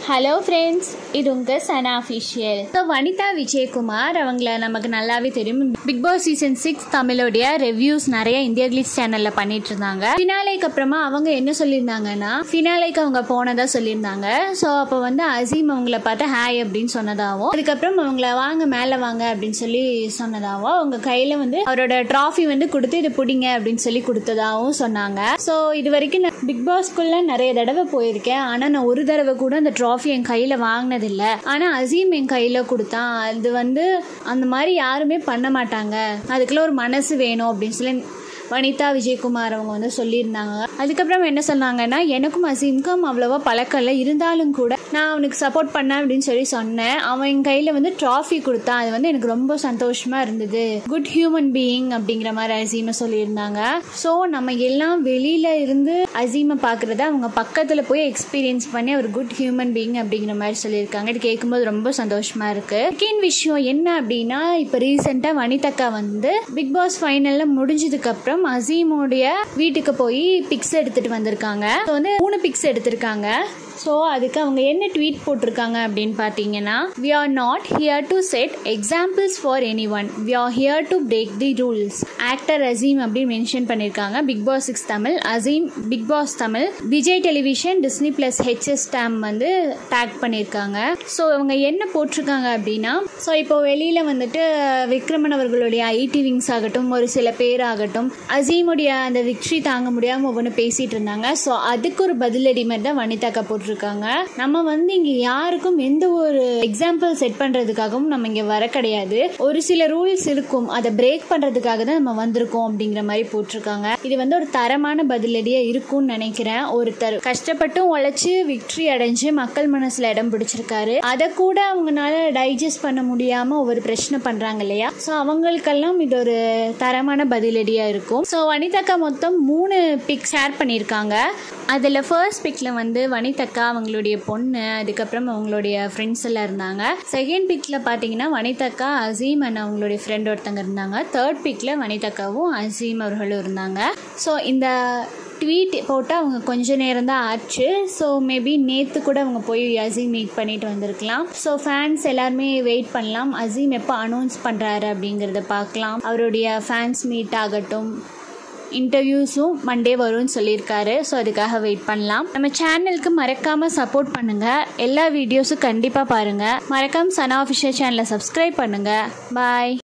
hello friends இது உங்கள் Sana official so Vanitha Vijayakumar அவங்கள நமக்கு நல்லாவே தெரியும் பிக் பாஸ் சீசன் சிக்ஸ் தமிழோடைய ரிவ்யூஸ் நிறைய இந்தியா கிளிஸ் சேனலில் பண்ணிட்டு இருந்தாங்க ஃபினாலேக்கு அப்புறமா அவங்க என்ன சொல்லியிருந்தாங்கன்னா ஃபினாலேக்கு அவங்க போனதா சொல்லியிருந்தாங்க ஸோ அப்போ வந்து அசீம் அவங்கள பார்த்து ஹாய் அப்படின்னு சொன்னதாகவும் அதுக்கப்புறம் அவங்கள வாங்க மேலே வாங்க அப்படின்னு சொல்லி சொன்னதாகவும் அவங்க கையில் வந்து அவரோட ட்ராஃபி வந்து கொடுத்து இது பிடிங்க அப்படின்னு சொல்லி கொடுத்ததாகவும் சொன்னாங்க ஸோ இது வரைக்கும் நான் பிக் பாஸ்க்குள்ள நிறைய தடவை போயிருக்கேன் ஆனால் நான் ஒரு தடவை கூட அந்த ட்ராஃபி என் கையில் வாங்கினதில்ல ஆனால் அசீம் என் கையில் கொடுத்தான் அது வந்து அந்த மாதிரி யாருமே பண்ண மாட்டாங்க அதுக்குள்ள ஒரு மனசு வேணும் அப்படின்னு சொல்லி வனிதா விஜயகுமார் அவங்க வந்து சொல்லியிருந்தாங்க அதுக்கப்புறம் என்ன சொன்னாங்கன்னா எனக்கும் அசீம்க்கும் அவ்வளோவா பழக்கம் இல்லை இருந்தாலும் கூட நான் அவனுக்கு சப்போர்ட் பண்ணேன் அப்படின்னு சொல்லி சொன்னேன் அவன் என் கையில் வந்து ட்ராஃபி கொடுத்தான் அது வந்து எனக்கு ரொம்ப சந்தோஷமா இருந்தது குட் ஹியூமன் பீயிங் அப்படிங்கிற மாதிரி அசீமை சொல்லியிருந்தாங்க ஸோ நம்ம எல்லாம் வெளியில இருந்து அசீமை பார்க்குறத அவங்க பக்கத்தில் போய் எக்ஸ்பீரியன்ஸ் பண்ணி அவர் குட் ஹியூமன் பீயிங் அப்படிங்கிற மாதிரி சொல்லியிருக்காங்க இது கேட்கும்போது ரொம்ப சந்தோஷமா இருக்கு செகண்ட் விஷயம் என்ன அப்படின்னா இப்போ ரீசெண்டாக வனிதக்கா வந்து பிக் பாஸ் ஃபைனலில் முடிஞ்சதுக்கு அப்புறம் அசீமுடைய வீட்டுக்கு போய் பிக்ஸ் எடுத்துட்டு வந்திருக்காங்க ஸோ வந்து மூணு பிக்ஸ் எடுத்திருக்காங்க ஸோ அதுக்கு அவங்க என்ன ட்வீட் போட்டிருக்காங்க அப்படின்னு பார்த்தீங்கன்னா we are not here to set examples for any one we are here to break the rules actor Azeem அப்படின்னு மென்ஷன் பண்ணியிருக்காங்க Bigg Boss six Tamil Azeem Bigg Boss Tamil Vijay television Disney plus ஹெச்எஸ் டேம் வந்து டேக் பண்ணியிருக்காங்க ஸோ அவங்க என்ன போட்டிருக்காங்க அப்படின்னா ஸோ இப்போ வெளியில் வந்துட்டு விக்ரமன் அவர்களுடைய ஐடி விங்ஸ் ஆகட்டும் ஒரு சில பேர் ஆகட்டும் அசீமுடைய அந்த விக்ட்ரி தாங்க முடியாமல் ஒவ்வொன்று பேசிகிட்டு இருந்தாங்க ஸோ அதுக்கு ஒரு பதிலடி மாதிரி தான் வனிதாக்கா போட்டிருக்காங்க நம்ம வந்து இங்கே யாருக்கும் எந்த ஒரு எக்ஸாம்பிள் செட் பண்ணுறதுக்காகவும் நம்ம இங்கே வர கிடையாது ஒரு சில ரூல்ஸ் இருக்கும் அதை பிரேக் பண்ணுறதுக்காக தான் நம்ம வந்திருக்கோம் அப்படிங்கிற மாதிரி போட்டிருக்காங்க இது வந்து ஒரு தரமான பதிலடியாக இருக்கும்னு நினைக்கிறேன் ஒருத்தர் கஷ்டப்பட்டும் உழைச்சி விக்ட்ரி அடைஞ்சு மக்கள் மனசில் இடம் பிடிச்சிருக்காரு அதை கூட அவங்களால டைஜஸ்ட் பண்ண முடியாமல் ஒவ்வொரு பிரச்சனை பண்ணுறாங்க இல்லையா ஸோ அவங்களுக்கெல்லாம் இது ஒரு தரமான பதிலடியாக இருக்கும் ஸோ வனிதாக்கா மொத்தம் மூணு பிக் ஷேர் பண்ணியிருக்காங்க அதில் ஃபர்ஸ்ட் பிக்கில் வந்து வனிதக்கா அவங்களுடைய பொண்ணு அதுக்கப்புறம் அவங்களுடைய ஃப்ரெண்ட்ஸ் எல்லாம் இருந்தாங்க செகண்ட் பிக்கில் பார்த்தீங்கன்னா வனிதக்கா அசீம் அண்ட் அவங்களுடைய ஃப்ரெண்ட் ஒருத்தங்க இருந்தாங்க தேர்ட் பிக்கில் வனிதக்காவும் அசீம் அவர்களும் இருந்தாங்க ஸோ இந்த ட்வீட் போட்டு அவங்க கொஞ்ச நேரம் தான் ஆச்சு ஸோ மேபி நேற்று கூட அவங்க போய் அசீம் மீட் பண்ணிட்டு வந்திருக்கலாம் ஸோ ஃபேன்ஸ் எல்லாருமே வெயிட் பண்ணலாம் அசீம் எப்போ அனௌன்ஸ் பண்ணுறாரு அப்படிங்கிறத பார்க்கலாம் அவருடைய ஃபேன்ஸ் மீட் ஆகட்டும் இன்டர்வியூஸும் மண்டே வரும்னு சொல்லியிருக்காரு ஸோ அதுக்காக வெயிட் பண்ணலாம் நம்ம சேனலுக்கு மறக்காமல் சப்போர்ட் பண்ணுங்கள் எல்லா வீடியோஸும் கண்டிப்பாக பாருங்கள் மறக்காமல் சனா அஃபிஷியல் சேனலை சப்ஸ்கிரைப் பண்ணுங்கள் பாய்